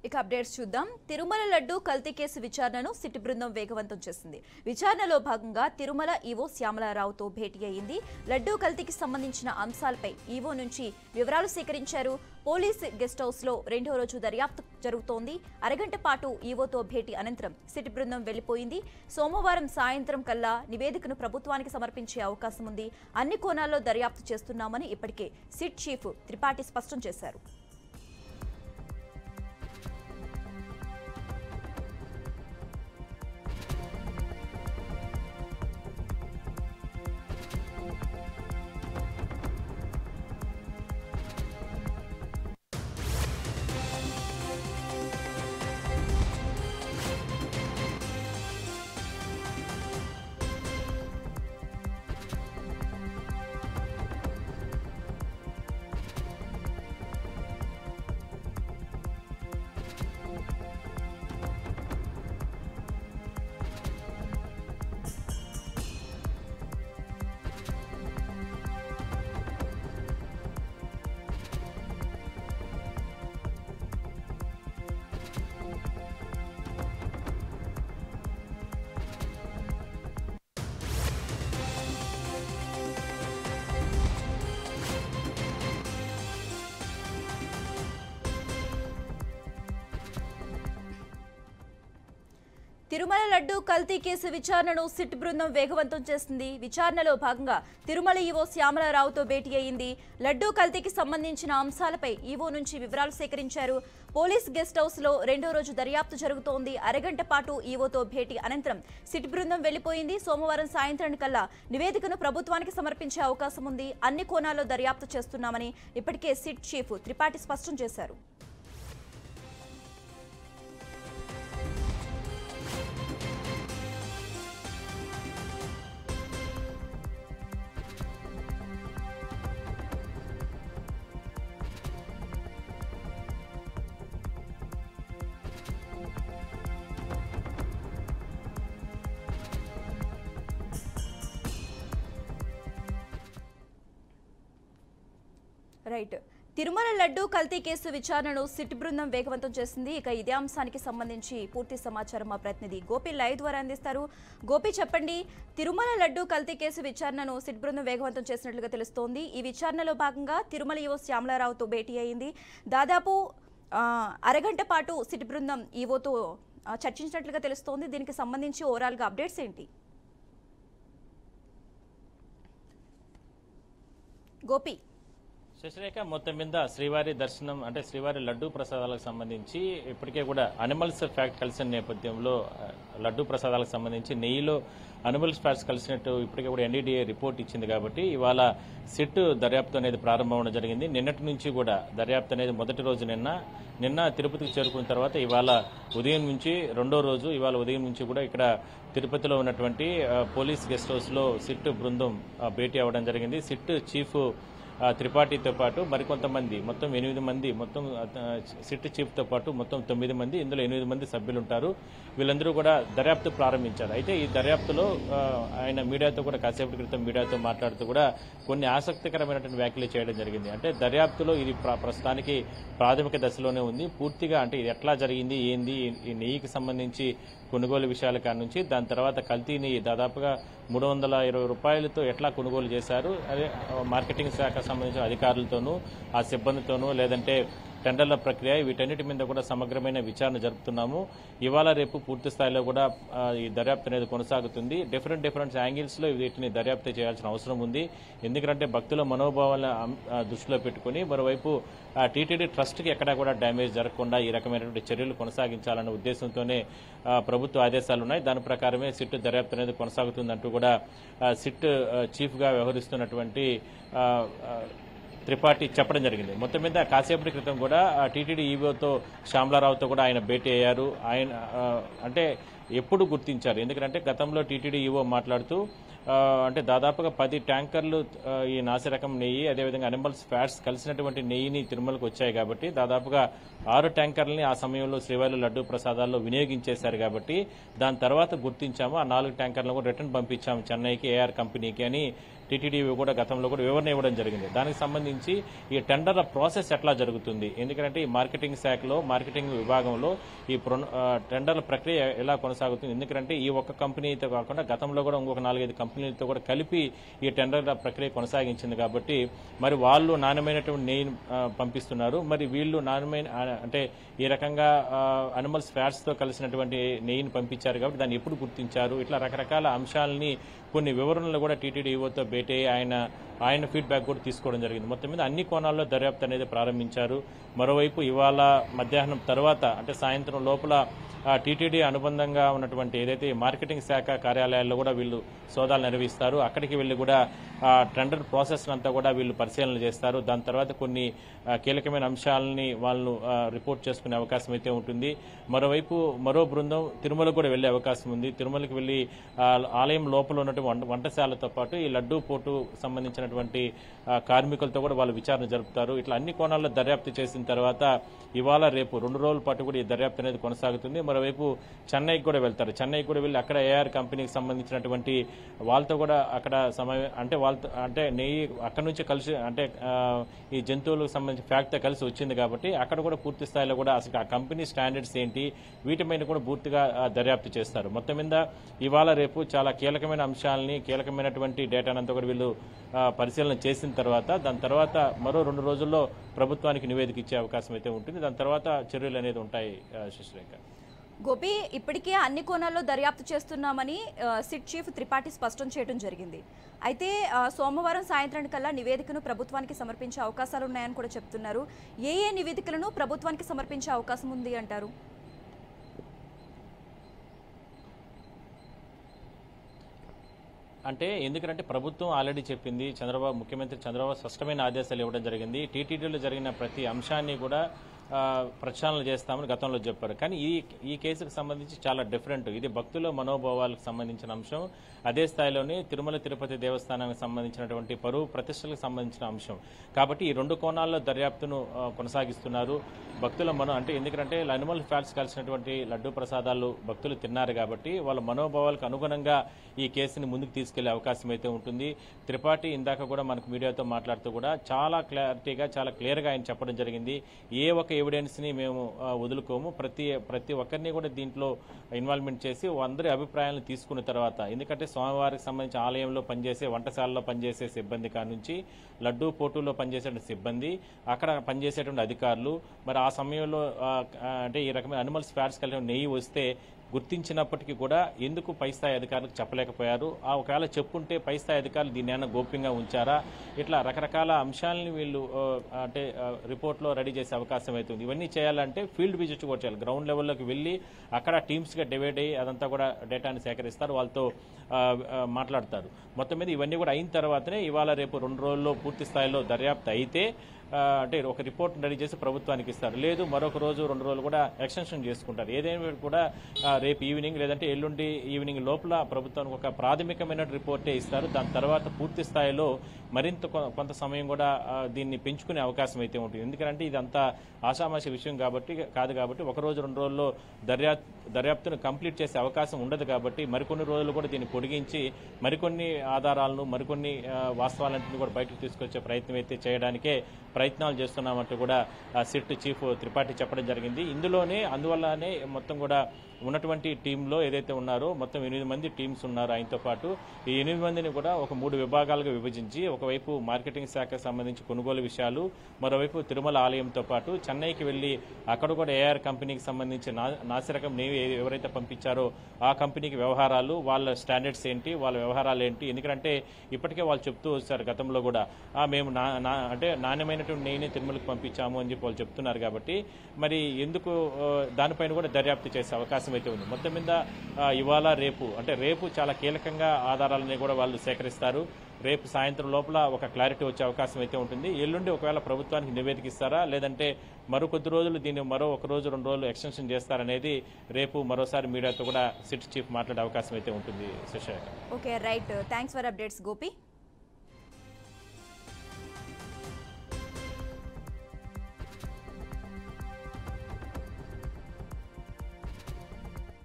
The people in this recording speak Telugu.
ఇక అప్డేట్స్ చూద్దాం తిరుమల లడ్డు కల్తీ కేసు విచారణను సిట్ బృందం వేగవంతం చేసింది విచారణలో భాగంగా తిరుమల ఈవో శ్యామలారావుతో భేటీ అయింది లడ్డు కల్తీకి సంబంధించిన అంశాలపై ఈవో నుంచి వివరాలు సేకరించారు పోలీస్ గెస్ట్ హౌస్ లో రెండో రోజు దర్యాప్తు జరుగుతోంది అరగంట పాటు ఈవోతో భేటీ అనంతరం సిట్ బృందం వెళ్లిపోయింది సోమవారం సాయంత్రం కల్లా నివేదికను ప్రభుత్వానికి సమర్పించే అవకాశం ఉంది అన్ని కోణాల్లో దర్యాప్తు చేస్తున్నామని ఇప్పటికే సిట్ చీఫ్ త్రిపాఠి స్పష్టం చేశారు తిరుమల లడ్డు కల్తీ కేసు విచారణను సిట్ బృందం వేగవంతం చేసింది విచారణలో భాగంగా తిరుమల ఈవో శ్యామలారావుతో భేటీ అయింది లడ్డు కల్తీకి సంబంధించిన అంశాలపై ఈవో నుంచి వివరాలు సేకరించారు పోలీస్ గెస్ట్ హౌస్ లో రెండో రోజు దర్యాప్తు జరుగుతోంది అరగంట పాటు ఈవోతో భేటీ అనంతరం సిట్ బృందం వెళ్లిపోయింది సోమవారం సాయంత్రం కల్లా నివేదికను ప్రభుత్వానికి సమర్పించే అవకాశం ఉంది అన్ని కోణాల్లో దర్యాప్తు చేస్తున్నామని ఇప్పటికే సిట్ చీఫ్ త్రిపాఠి స్పష్టం చేశారు రైట్ తిరుమల లడ్డు కల్తీ కేసు విచారణను సిట్ బృందం వేగవంతం చేసింది ఇక ఇదే అంశానికి సంబంధించి పూర్తి సమాచారం మా ప్రతినిధి గోపి లైవ్ ద్వారా అందిస్తారు గోపి చెప్పండి తిరుమల లడ్డు కల్తీ కేసు విచారణను సిట్ బృందం వేగవంతం చేసినట్లుగా తెలుస్తోంది ఈ విచారణలో భాగంగా తిరుమల ఈవో శ్యామలారావుతో భేటీ అయింది దాదాపు ఆ, అరగంట పాటు సిట్ బృందం ఈవోతో ఆ, చర్చించినట్లుగా తెలుస్తోంది దీనికి సంబంధించి ఓవరాల్గా అప్డేట్స్ ఏంటి గోపి శశిరేఖ మొత్తం మీద శ్రీవారి దర్శనం అంటే శ్రీవారి లడ్డూ ప్రసాదాలకు సంబంధించి ఇప్పటికే కూడా అనిమల్స్ ఫ్యాక్ట్ కలిసిన నేపథ్యంలో ఆ, లడ్డూ ప్రసాదాలకు సంబంధించి నెయ్యిలో అనిమల్స్ ఫ్యాక్ట్స్ కలిసినట్టు ఇప్పటికే కూడా ఎన్డీడీఏ రిపోర్ట్ ఇచ్చింది కాబట్టి ఇవాళ సిట్ దర్యాప్తు అనేది ప్రారంభం అవడం జరిగింది నిన్నటి నుంచి కూడా దర్యాప్తు అనేది మొదటి రోజు నిన్న నిన్న తిరుపతికి చేరుకున్న తర్వాత ఇవాళ ఉదయం నుంచి రెండో రోజు ఇవాళ ఉదయం నుంచి కూడా ఇక్కడ తిరుపతిలో ఉన్నటువంటి ఆ, పోలీస్ గెస్ట్ హౌస్లో సిట్ బృందం ఆ, భేటీ అవ్వడం జరిగింది సిట్ చీఫ్ ఆ, త్రిపాఠితో పాటు మరికొంతమంది మొత్తం ఎనిమిది మంది మొత్తం ఆ, సిట్ చీఫ్తో పాటు మొత్తం తొమ్మిది మంది ఇందులో ఎనిమిది మంది సభ్యులు ఉంటారు వీళ్ళందరూ కూడా దర్యాప్తు ప్రారంభించారు అయితే ఈ దర్యాప్తులో ఆ, ఆయన మీడియాతో కూడా కాసేపటి క్రితం మీడియాతో మాట్లాడుతూ కూడా కొన్ని ఆసక్తికరమైనటువంటి వ్యాఖ్యలు చేయడం జరిగింది అంటే దర్యాప్తులో ఇది ప్ర- ప్రస్తుతానికి ప్రాథమిక దశలోనే ఉంది పూర్తిగా అంటే ఇది ఎట్లా జరిగింది ఏంది ఈ- ఈ నెయ్యికి సంబంధించి కొనుగోలు విషయాల కాడ నుంచి దాని తర్వాత కల్తీ నెయ్యి దాదాపుగా మూడు వందల ఇరవై రూపాయలతో ఎట్లా కొనుగోలు చేశారు అదే ఆ, మార్కెటింగ్ శాఖ సంబంధించిన అధికారులతోనూ ఆ సిబ్బందితోనూ లేదంటే టెండర్ల ప్రక్రియ వీటన్నిటి మీద కూడా సమగ్రమైన విచారణ జరుపుతున్నాము ఇవాళ రేపు పూర్తి స్థాయిలో కూడా ఆ, ఈ దర్యాప్తు అనేది కొనసాగుతుంది డిఫరెంట్ డిఫరెంట్ యాంగిల్స్ లో వీటిని దర్యాప్తు చేయాల్సిన అవసరం ఉంది ఎందుకంటే భక్తుల మనోభావాల అం- ఆ, దృష్టిలో పెట్టుకుని మరోవైపు టీటీడీ ట్రస్ట్ కి ఎక్కడా కూడా డ్యామేజ్ జరగకుండా ఈ రకమైనటువంటి చర్యలు కొనసాగించాలనే ఉద్దేశంతోనే ఆ, ప్రభుత్వ ఆదేశాలు ఉన్నాయి దాని ప్రకారమే సిట్ దర్యాప్తు అనేది కొనసాగుతుందంటూ కూడా ఆ, సిట్ ఆ, చీఫ్ గా వ్యవహరిస్తున్నటువంటి ఆ, ఆ, త్రిపాఠి చెప్పడం జరిగింది మొత్తం మీద కాసేపటి క్రితం కూడా టీటీడీ ఈవోతో శ్యామలారావుతో కూడా ఆయన భేటీ అయ్యారు ఆయన ఆ, అంటే ఎప్పుడు గుర్తించారు ఎందుకంటే గతంలో టీటీడీ ఈవో మాట్లాడుతూ ఆ, అంటే దాదాపుగా పది ట్యాంకర్లు ఆ, ఈ నాసిరకం నెయ్యి అదేవిధంగా అనిమల్స్ ఫ్యాట్స్ కలిసినటువంటి నెయ్యిని తిరుమలకు వచ్చాయి కాబట్టి దాదాపుగా ఆరు ట్యాంకర్లని ఆ సమయంలో శ్రీవారి లడ్డు ప్రసాదాల్లో వినియోగించేశారు కాబట్టి దాని తర్వాత గుర్తించాము ఆ నాలుగు ట్యాంకర్లను కూడా రిటర్న్ పంపించాము చెన్నైకి ఏఆర్ కంపెనీకి అని టీటీడీ కూడా గతంలో కూడా వివరణ ఇవ్వడం జరిగింది దానికి సంబంధించి ఈ టెండర్ల ప్రాసెస్ ఎట్లా జరుగుతుంది ఎందుకంటే ఈ మార్కెటింగ్ శాఖలో మార్కెటింగ్ విభాగంలో ఈ ప్రొన- ఆ, టెండర్ల ప్రక్రియ ఎలా కొనసాగుతుంది ఎందుకంటే ఈ ఒక్క కంపెనీతో కాకుండా గతంలో కూడా ఇంకొక నాలుగైదు కంపెనీలతో కూడా కలిపి ఈ టెండర్ల ప్రక్రియ కొనసాగించింది కాబట్టి మరి వాళ్ళు నాణ్యమైనటువంటి నెయ్యి ఆ, పంపిస్తున్నారు మరి వీళ్ళు నాణ్యమైన ఆ, అంటే ఈ రకంగా అనిమల్స్ ఫ్యాట్స్ తో కలిసినటువంటి నెయ్యిని పంపించారు కాబట్టి దాన్ని ఎప్పుడు గుర్తించారు ఇట్లా రకరకాల అంశాలని కొన్ని వివరణలు కూడా టీటీడీఓతో భేటీ అయ్యి ఆయన ఆయన ఫీడ్బ్యాక్ కూడా తీసుకోవడం జరిగింది మొత్తం మీద అన్ని కోణాల్లో దర్యాప్తు అనేది ప్రారంభించారు మరోవైపు ఇవాళ మధ్యాహ్నం తర్వాత అంటే సాయంత్రం లోపల టీటీడీ అనుబంధంగా ఉన్నటువంటి ఏదైతే ఈ మార్కెటింగ్ శాఖ కార్యాలయాల్లో కూడా వీళ్ళు సోదాలు నిర్వహిస్తారు అక్కడికి వెళ్ళి కూడా ఆ టెండర్ ప్రాసెస్ అంతా కూడా వీళ్ళు పరిశీలన చేస్తారు దాని తర్వాత కొన్ని ఆ, కీలకమైన అంశాలని వాళ్ళు ఆ, రిపోర్ట్ చేసుకునే అవకాశం అయితే ఉంటుంది మరోవైపు మరో బృందం తిరుమల కూడా వెళ్లే అవకాశం ఉంది తిరుమలకి వెళ్లి ఆ, ఆలయం లోపల ఉన్నటువంటి వంట- వంటశాలతో పాటు ఈ లడ్డూ పోటు సంబంధించినటువంటి ఆ, కార్మికులతో కూడా వాళ్ళు విచారణ జరుపుతారు ఇట్లా అన్ని కోణాల్లో దర్యాప్తు చేసిన తర్వాత ఇవాళ రేపు రెండు రోజుల పాటు కూడా ఈ దర్యాప్తు అనేది కొనసాగుతుంది మరోవైపు చెన్నైకి కూడా వెళ్తారు చెన్నైకి కూడా వెళ్ళి అక్కడ ఏఆర్ కంపెనీకి సంబంధించినటువంటి వాళ్ళతో కూడా అక్కడ సమయం అంటే వాళ్ళతో అంటే నెయ్యి అక్కడ నుంచి కలిసి అంటే ఆ, ఈ జంతువులకు సంబంధించి ఫ్యాక్ట్తో కలిసి వచ్చింది కాబట్టి అక్కడ కూడా పూర్తి స్థాయిలో కూడా అసలు ఆ కంపెనీ స్టాండర్డ్స్ ఏంటి వీటి మీద కూడా పూర్తిగా ఆ, దర్యాప్తు చేస్తారు మొత్తం మీద ఇవాళ రేపు చాలా కీలకమైన అంశాలని కీలకమైనటువంటి డేటానంతా కూడా వీళ్ళు ఆ, పరిశీలన చేసిన తర్వాత దాని తర్వాత మరో రెండు రోజుల్లో ప్రభుత్వానికి నివేదిక ఇచ్చే అవకాశం అయితే ఉంటుంది దాని తర్వాత చర్యలు అనేది ఉంటాయి ఆ, శశిరేఖ గోపి ఇప్పటికే అన్ని కోణాల్లో దర్యాప్తు చేస్తున్నామని ఆ, సిట్ చీఫ్ త్రిపాఠి స్పష్టం చేయడం జరిగింది అయితే ఆ, సోమవారం సాయంత్రం కల్లా నివేదికను ప్రభుత్వానికి సమర్పించే అవకాశాలు ఉన్నాయని కూడా చెప్తున్నారు ఏ ఏ నివేదికలను ప్రభుత్వానికి సమర్పించే అవకాశం ఉంది అంటారు అంటే ఎందుకంటే ప్రభుత్వం ఆల్రెడీ చెప్పింది చంద్రబాబు ముఖ్యమంత్రి చంద్రబాబు స్పష్టమైన ఆదేశాలు ఇవ్వడం జరిగింది టీటీడీలో జరిగిన ప్రతి అంశాన్ని కూడా ఆ, ప్రక్షాళన చేస్తామని గతంలో చెప్పారు కానీ ఈ ఈ కేసుకు సంబంధించి చాలా డిఫరెంట్ ఇది భక్తుల మనోభావాలకు సంబంధించిన అంశం అదే స్థాయిలోనే తిరుమల తిరుపతి దేవస్థానానికి సంబంధించినటువంటి పరువు ప్రతిష్టలకు సంబంధించిన అంశం కాబట్టి ఈ రెండు కోణాల్లో దర్యాప్తును ఆ, కొనసాగిస్తున్నారు భక్తుల మనో అంటే ఎందుకంటే అనిమల్ ఫ్యాట్స్ కలిసినటువంటి లడ్డూ ప్రసాదాలు భక్తులు తిన్నారు కాబట్టి వాళ్ళ మనోభావాలకు అనుగుణంగా ఈ కేసుని ముందుకు తీసుకెళ్లే అవకాశం అయితే ఉంటుంది త్రిపాఠి ఇందాక కూడా మనకు మీడియాతో మాట్లాడుతూ కూడా చాలా క్లారిటీగా చాలా క్లియర్గా ఆయన చెప్పడం జరిగింది ఏ ఒక్క ఎవిడెన్స్ ని మేము ఆ, వదులుకోము ప్రతి ప్రతి ఒక్కరిని కూడా దీంట్లో ఇన్వాల్వ్మెంట్ చేసి అందరి అభిప్రాయాలను తీసుకున్న తర్వాత ఎందుకంటే స్వామివారికి సంబంధించి ఆలయంలో పనిచేసే వంటశాలలో పనిచేసే సిబ్బంది కాడ నుంచి లడ్డూ పోటులో పనిచేసే సిబ్బంది అక్కడ పనిచేసేటువంటి అధికారులు మరి ఆ సమయంలో ఆ, ఆ, అంటే ఈ రకమైన అనిమల్స్ ఫ్యాట్స్ కలిగిన నెయ్యి వస్తే గుర్తించినప్పటికీ కూడా ఎందుకు పై స్థాయి అధికారులకు చెప్పలేకపోయారు ఆ ఒకవేళ చెప్పుంటే పై స్థాయి అధికారులు దీన్ని ఏమైనా గోప్యంగా ఉంచారా ఇట్లా రకరకాల అంశాలని వీళ్ళు ఆ, అంటే ఆ, రిపోర్ట్లో రెడీ చేసే అవకాశం అవుతుంది ఇవన్నీ చేయాలంటే ఫీల్డ్ విజిట్ కూడా చేయాలి గ్రౌండ్ లెవెల్లోకి వెళ్ళి అక్కడ టీమ్స్గా డివైడ్ అయ్యి అదంతా కూడా డేటాని సేకరిస్తారు వాళ్ళతో ఆ, ఆ, మాట్లాడతారు మొత్తం మీద ఇవన్నీ కూడా అయిన తర్వాతనే ఇవాళ రేపు రెండు రోజుల్లో పూర్తి స్థాయిలో దర్యాప్తు అయితే ఆ, అంటే ఒక రిపోర్ట్ రెడీ చేసి ప్రభుత్వానికి ఇస్తారు లేదు మరొక రోజు రెండు రోజులు కూడా ఎక్స్టెన్షన్ చేసుకుంటారు ఏదైనా కూడా ఆ, రేపు ఈవినింగ్ లేదంటే ఎల్లుండి ఈవినింగ్ లోపల ప్రభుత్వానికి ఒక ప్రాథమికమైన రిపోర్టే ఇస్తారు దాని తర్వాత పూర్తి స్థాయిలో మరింత కొ- కొంత సమయం కూడా ఆ, దీన్ని పెంచుకునే అవకాశం అయితే ఉంటుంది ఎందుకంటే ఇది అంత ఆషామాషి విషయం కాబట్టి కాదు కాబట్టి ఒక రోజు రెండు రోజుల్లో దర్యాప్తు దర్యాప్తును కంప్లీట్ చేసే అవకాశం ఉండదు కాబట్టి మరికొన్ని రోజులు కూడా దీన్ని పొడిగించి మరికొన్ని ఆధారాలను మరికొన్ని ఆ, వాస్తవాలన్నింటినీ కూడా బయటకు తీసుకొచ్చే ప్రయత్నం అయితే చేయడానికే ప్రయత్నాలు చేస్తున్నామంటూ కూడా ఆ, సిట్ చీఫ్ త్రిపాఠి చెప్పడం జరిగింది ఇందులోనే అందువల్లనే మొత్తం కూడా ఉన్నటువంటి టీంలో ఏదైతే ఉన్నారో మొత్తం ఎనిమిది మంది టీమ్స్ ఉన్నారు ఆయనతో పాటు ఈ ఎనిమిది మందిని కూడా ఒక మూడు విభాగాలుగా విభజించి ఒకవైపు మార్కెటింగ్ శాఖకు సంబంధించి కొనుగోలు విషయాలు మరోవైపు తిరుమల ఆలయంతో పాటు చెన్నైకి వెళ్లి అక్కడ కూడా ఏఆర్ కంపెనీకి సంబంధించి నా- నాసిరకం నేవి ఏ- ఎవరైతే పంపించారో ఆ కంపెనీకి వ్యవహారాలు వాళ్ళ స్టాండర్డ్స్ ఏంటి వాళ్ళ వ్యవహారాలు ఏంటి ఎందుకంటే ఇప్పటికే వాళ్ళు చెప్తూ వచ్చారు గతంలో కూడా "ఆ, మేము నా నా- అంటే నాణ్యమైనటువంటి నెయ్యిని తిరుమలకు పంపించాము అని చెప్పి వాళ్ళు చెప్తున్నారు కాబట్టి మరి ఎందుకు ఆ, దానిపైన కూడా దర్యాప్తు చేసే అవకాశం అయితే ఉంది మొత్తం మీద ఆ, ఇవాళ రేపు అంటే రేపు చాలా కీలకంగా ఆధారాలని కూడా వాళ్ళు సేకరిస్తారు రేపు సాయంత్రం లోపల ఒక క్లారిటీ వచ్చే అవకాశం అయితే ఉంటుంది ఎల్లుండి ఒకవేళ ప్రభుత్వానికి నివేదిక ఇస్తారా లేదంటే మరో కొద్ది రోజులు దీన్ని మరో ఒక రోజు రెండు రోజులు ఎక్స్టెన్షన్ చేస్తారనేది రేపు మరోసారి మీడియాతో కూడా సిట్ చీఫ్ మాట్లాడే అవకాశం అయితే ఉంటుంది శశాఖ okay right thanks for updates Gopi